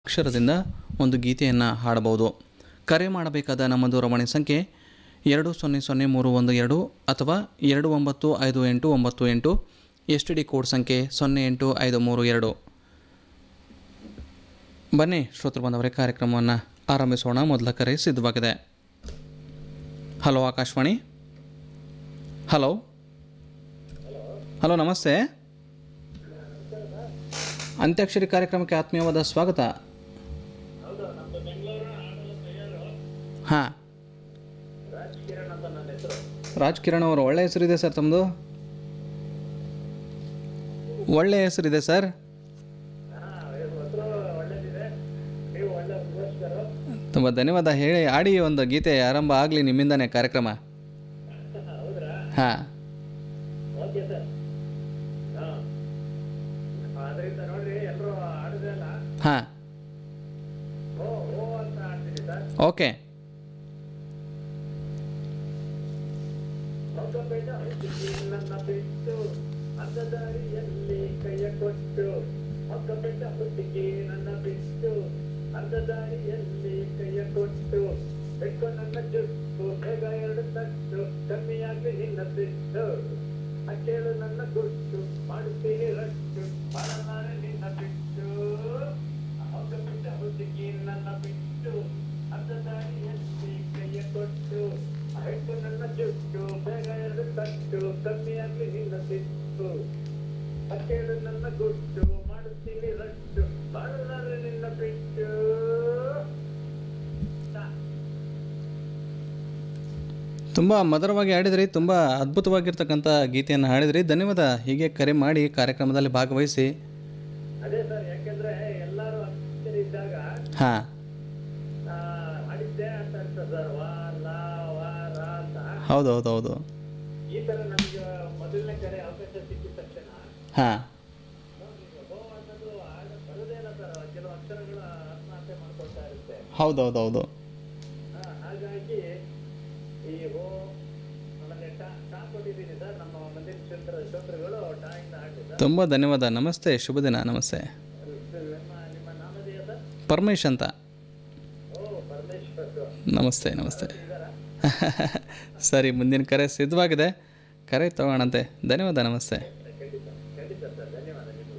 ಅಕ್ಷರದಿಂದ ಒಂದು ಗೀತೆಯನ್ನು ಹಾಡಬಹುದು ಕರೆ ಮಾಡಬೇಕಾದ ನಮ್ಮ ದೂರವಾಣಿ ಸಂಖ್ಯೆ ಎರಡು ಸೊನ್ನೆ ಸೊನ್ನೆ ಮೂರು ಒಂದು ಎರಡು ಅಥವಾ ಎರಡು ಒಂಬತ್ತು ಐದು ಎಂಟು ಒಂಬತ್ತು ಎಂಟು ಎಸ್ ಟಿ ಡಿ ಕೋಡ್ ಸಂಖ್ಯೆ ಸೊನ್ನೆ ಎಂಟು ಐದು ಮೂರು ಎರಡು ಬನ್ನಿ ಶ್ರೋತೃ ಬಂದವರೇ ಕಾರ್ಯಕ್ರಮವನ್ನು ಆರಂಭಿಸೋಣ ಮೊದಲ ಕರೆ ಸಿದ್ಧವಾಗಿದೆ ಹಲೋ ಆಕಾಶವಾಣಿ ಹಲೋ ಹಲೋ ನಮಸ್ತೆ ಅಂತ್ಯಾಕ್ಷರಿ ಕಾರ್ಯಕ್ರಮಕ್ಕೆ ಆತ್ಮೀಯವಾದ ಸ್ವಾಗತ ಹಾಂ ರಾಜ್ ಕಿರಣ್ ಅವರು ಒಳ್ಳೆ ಹೆಸರಿದೆ ಸರ್ ತಮ್ಮದು ಒಳ್ಳೆ ಹೆಸರಿದೆ ಸರ್ ತುಂಬ ಧನ್ಯವಾದ ಹೇಳಿ ಆಡಿ ಒಂದು ಗೀತೆ ಆರಂಭ ಆಗಲಿ ನಿಮ್ಮಿಂದಾನೆ ಕಾರ್ಯಕ್ರಮ ಹಾಂ ಓಕೆ ಸರ್ ಹಾಂ ಅದರಿಂದ ನೋಡ್ರಿ ಎಲ್ಲರೂ ಆಡುದಲ್ಲ ಹಾಂ ಓ ಓ ಅಂತ ಆಡ್ತೀನಿ ಸರ್ ಓಕೆ ಹೊಸಪೇಟ ನನ್ನ ಬಿಟ್ಟು ಅರ್ಧ ದಾರಿಯಲ್ಲಿ ಕೈಯ ಕೊಟ್ಟು ಹೊಸಪೇಟ ಹುಟ್ಟಿಗೆ ನನ್ನ ಬಿಟ್ಟು ಅರ್ಧ ದಾರಿಯಲ್ಲಿ ಕೈಯ ಕೊಟ್ಟು ಬೆಕ್ಕು ನನ್ನ ಜುಟ್ಟು ಬೇಗ ಎರಡು ತಟ್ಟು ಕಮ್ಮಿಯಾಗಿ ನಿನ್ನ ಬಿಟ್ಟು ಅಕ್ಕೇಳು ನನ್ನ ಗುಟ್ಟು ಮಾಡುತ್ತೀನಿ ರಟ್ಟು ಮಾಡಲಾರೆ ನಿನ್ನ ಬಿಟ್ಟು ಹೊಸಪೇಟ ಹುಟ್ಟಿಗೆ ನನ್ನ ಬಿಟ್ಟು ಅರ್ಧ ದಾರಿಯಲ್ಲಿ ಕೈಯ ಕೊಟ್ಟು ಬೆಕ್ಕು ನನ್ನ ಜುಟ್ಟು ಬೇಗ ಎರಡು ತಟ್ಟು ಕಮ್ಮಿಯಾಗಿ ನಿನ್ನ ಬಿಟ್ಟು ಅಕ್ಕೇಳು ನನ್ನ ಗುಟ್ಟು ಮಾಡುತ್ತೀನಿ ರಟ್ಟು ಮಾಡಲಾರೆ ನಿನ್ನ ಬಿಟ್ಟು ತುಂಬ ಮಧುರವಾಗಿ ಹಾಡಿದ್ರಿ ತುಂಬ ಅದ್ಭುತವಾಗಿರ್ತಕ್ಕಂಥ ಗೀತೆಯನ್ನು ಹಾಡಿದ್ರಿ ಧನ್ಯವಾದ ಹೀಗೆ ಕರೆ ಮಾಡಿ ಕಾರ್ಯಕ್ರಮದಲ್ಲಿ ಭಾಗವಹಿಸಿ ಅದೇ ಸರ್ ಯಾಕಂದ್ರೆ ಎಲ್ಲಾರು ಅಕ್ಷರ ಇದ್ದಾಗ ಹಾಂ ಆ, ಹಾಡಿದ್ದೆ ಅಂತ ಅನ್ಸುತ್ತೆ ಸರ್ ವಾ ಲಾ ವಾ ರಾ ಅಂತ ಹೌದು ಹೌದು ಹೌದು ಈ ತರ ನಮ್ಗೆ ಮೊದಲನೇ ಕರೆ ಅವಕಾಶ ಸಿಕ್ಕಿದ ತಕ್ಷಣ ಹಾಂ ಹೋ ಅನ್ನೋದು ಆಗ ಬರೋದೇ ಇಲ್ಲ ಸರ್ ಕೆಲವು ಅಕ್ಷರಗಳ ಆತ್ಮಹತ್ಯೆ ಮಾಡ್ಕೊಳ್ತಾ ಇರುತ್ತೆ ಹೌದು ಹೌದು ಹೌದು ಆ, ಹಾಗಾಗಿ ಈ ಹೋ ಆಮೇಲೆ ಟಾ ಟಾ ಕೊಟ್ಟಿದ್ದೀನಿ ಸರ್ ನಮ್ಮ ಮಂದಿರ ಕ್ಷೇತ್ರ ಶ್ರೋತೃಗಳು ಟಾ ಇಂದ ಹಾಕಿ ಸರ್ ತುಂಬ ಧನ್ಯವಾದ ನಮಸ್ತೆ ಶುಭ ದಿನ ನಮಸ್ತೆ ನಿಮ್ಮ ನಿಮ್ಮ ನಾಮಧೇಯ ಸರ್ ಪರಮೇಶ್ ಅಂತ ಓ ಪರಮೇಶ್ವರ್ ನಮಸ್ತೆ ನಮಸ್ತೆ ಇದ್ದಾರಾ ಸರಿ ಮುಂದಿನ ಕರೆ ಸಿದ್ಧವಾಗಿದೆ ಕರೆ ತಗೋಣಂತೆ ಧನ್ಯವಾದ ನಮಸ್ತೆ ಖಂಡಿತ ಖಂಡಿತ ಸರ್ ಧನ್ಯವಾದ ನಿಮಗೂ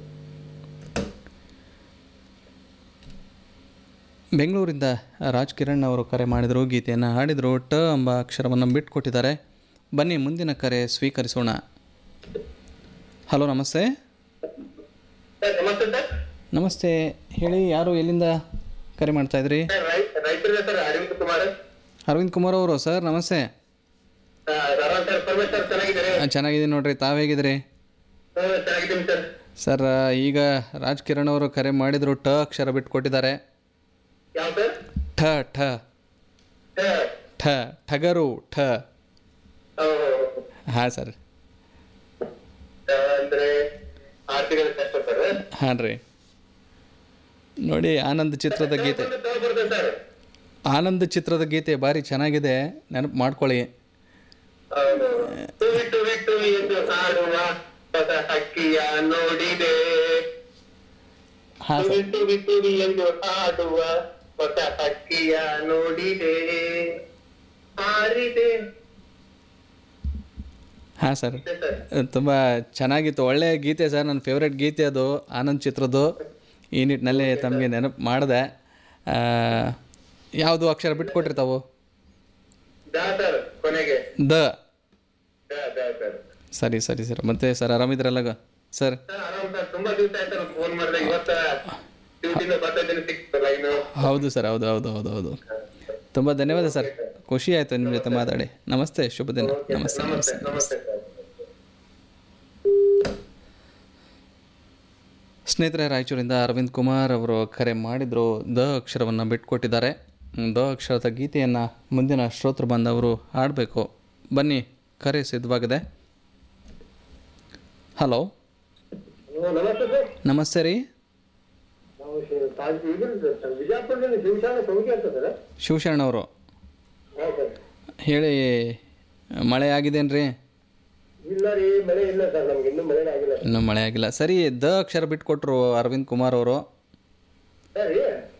ಬೆಂಗಳೂರಿಂದ ರಾಜ್ ಕಿರಣ್ ಅವರು ಕರೆ ಮಾಡಿದರು ಗೀತೆಯನ್ನು ಹಾಡಿದರು ಟ ಎಂಬ ಅಕ್ಷರವನ್ನು ಬಿಟ್ಕೊಟ್ಟಿದ್ದಾರೆ ಬನ್ನಿ ಮುಂದಿನ ಕರೆ ಸ್ವೀಕರಿಸೋಣ ಹಲೋ ನಮಸ್ತೆ ಸರ್ ನಮಸ್ತೆ ಸರ್ ನಮಸ್ತೆ ಹೇಳಿ ಯಾರು ಎಲ್ಲಿಂದ ಕರೆ ಮಾಡ್ತಾ ಇದ್ರಿ ಸರ್ ರೈತರಿದೆ ಸರ್ ಅರವಿಂದ್ ಕುಮಾರ್ ಅರವಿಂದ್ ಕುಮಾರ್ ಅವರು ಸರ್ ನಮಸ್ತೆ ಧಾರವಾಡ ಸರ್ ಪರಮೇಶ್ ಸರ್ ಚೆನ್ನಾಗಿದ್ದಾರೆ ಆ, ಚೆನ್ನಾಗಿದ್ದೀನಿ ನೋಡ್ರಿ ತಾವು ಹೇಗಿದ್ದೀರಿ ಹ್ಮ್, ಚೆನ್ನಾಗಿದ್ದೀನಿ ಸರ್ ಸರ್ ಈಗ ರಾಜ್ ಕಿರಣ್ ಅವರು ಕರೆ ಮಾಡಿದರು ಟ ಅಕ್ಷರ ಬಿಟ್ಕೊಟ್ಟಿದ್ದಾರೆ ಯಾವ ಸರ್ ಠ ಠ ಸರ್ ಠ ಠಗರು ಠ ಹೌದು. ಹಾಂ ಸರ್ ಆ, ಅಂದ್ರೆ ಆರ್ತಿಗಳ ಕಷ್ಟ ಸರ್ ಹಾಂ ರೀ ನೋಡಿ ಆನಂದ್ ಚಿತ್ರದ ಗೀತೆ ಬರ್ತದೆ ಸರ್ ಆನಂದ್ ಚಿತ್ರದ ಗೀತೆ ಭಾರಿ ಚೆನ್ನಾಗಿದೆ ನೆನಪು ಮಾಡ್ಕೊಳ್ಳಿ ಹೌದು. ಟುವಿ ಟುವಿ ಟುವಿ ಎಂದು ಹಾಡುವ ಹೊಸ ಹಕ್ಕಿಯ ನೋಡಿದೆ ಹಾಂ ಟುವಿ ಸರ್ ಟುವಿ ಟುವಿ ಎಂದು ಹಾಡುವ ಹೊಸ ಹಕ್ಕಿಯ ನೋಡಿದೆ ಹಾರಿದೆ ಹಾಂ ಸರ್ ಇದೆ ಸರ್ ತುಂಬ ಚೆನ್ನಾಗಿತ್ತು ಒಳ್ಳೆಯ ಗೀತೆ ಸರ್ ನನ್ನ ಫೇವ್ರೆಟ್ ಗೀತೆ ಅದು ಆನಂದ್ ಚಿತ್ರದ್ದು ಈ ನಿಟ್ಟಿನಲ್ಲಿ ತಮಗೆ ನೆನಪು ಮಾಡಿದೆ ಯಾವುದು ಅಕ್ಷರ ಬಿಟ್ಕೊಟ್ರಿ ತಾವು ದಾ ಸರ್ ಕೊನೆಗೆ ದ ದಾ ದಾ ಸರ್ ಸರಿ ಸರಿ ಸರ್ ಮತ್ತೆ ಸರ್ ಆರಾಮಿದ್ರಲ್ಲ ಗ- ಸರ್ ಸರ್ ಆರಾಮ್ ಸರ್ ತುಂಬಾ ದಿವಸ ಆಯ್ತು ನಾನು ಫೋನ್ ಮಾಡಿದೆ ಇವತ್ತ ಡ್ಯೂಟಿಯಿಂದ ಬರ್ತಾ ಇದ್ದೀನಿ ಸಿಕ್ತು ಲೈನು ಹೌದು ಸರ್ ಹೌದು ಹೌದು ಹೌದು ಹೌದು ತುಂಬ ಧನ್ಯವಾದ ಸರ್ ಖುಷಿ ಆಯಿತು ನಿಮ್ಮ ಜೊತೆ ಮಾತಾಡಿ ನಮಸ್ತೆ ಶುಭ ದಿನ ನಮಸ್ತೆ ನಮಸ್ತೆ ನಮಸ್ತೆ ನಮಸ್ತೆ ಸರ್ ಸ್ನೇಹಿತರೆ ರಾಯಚೂರಿಂದ ಅರವಿಂದ್ ಕುಮಾರ್ ಅವರು ಕರೆ ಮಾಡಿದರು ದ ಅಕ್ಷರವನ್ನು ಬಿಟ್ಕೊಟ್ಟಿದ್ದಾರೆ ಹ್ಮ್, ದ ಅಕ್ಷರದ ಗೀತೆಯನ್ನು ಮುಂದಿನ ಶ್ರೋತೃ ಬಂದವರು ಹಾಡಬೇಕು ಬನ್ನಿ ಕರೆ ಸಿದ್ಧವಾಗಿದೆ ಹಲೋ ನಮಸ್ತೆ ಸರ್ ನಮಸ್ತೆ ರೀ ನಾವು ಇದ್ರದ್ದು ಸರ್ ವಿಜಯಪುರದಲ್ಲಿ ಶಿವಶಾಲ ಸೌಕಿ ಅಂತ ಸರ್ ಶಿವಶರಣ ಅವರು ಹೌದು ಸರ್ ಹೇಳಿ ಮಳೆ ಆಗಿದೇನ್ರಿ ಇಲ್ಲ ರೀ ಮಳೆ ಇಲ್ಲ ಸರ್ ನಮ್ಗೆ ಇನ್ನೂ ಮಳೆ ಆಗಿಲ್ಲ ಇನ್ನೂ ಮಳೆ ಆಗಿಲ್ಲ ಸರಿ ದ ಅಕ್ಷರ ಬಿಟ್ಕೊಟ್ರು ಅರವಿಂದ್ ಕುಮಾರ್ ಅವರು ಸರಿ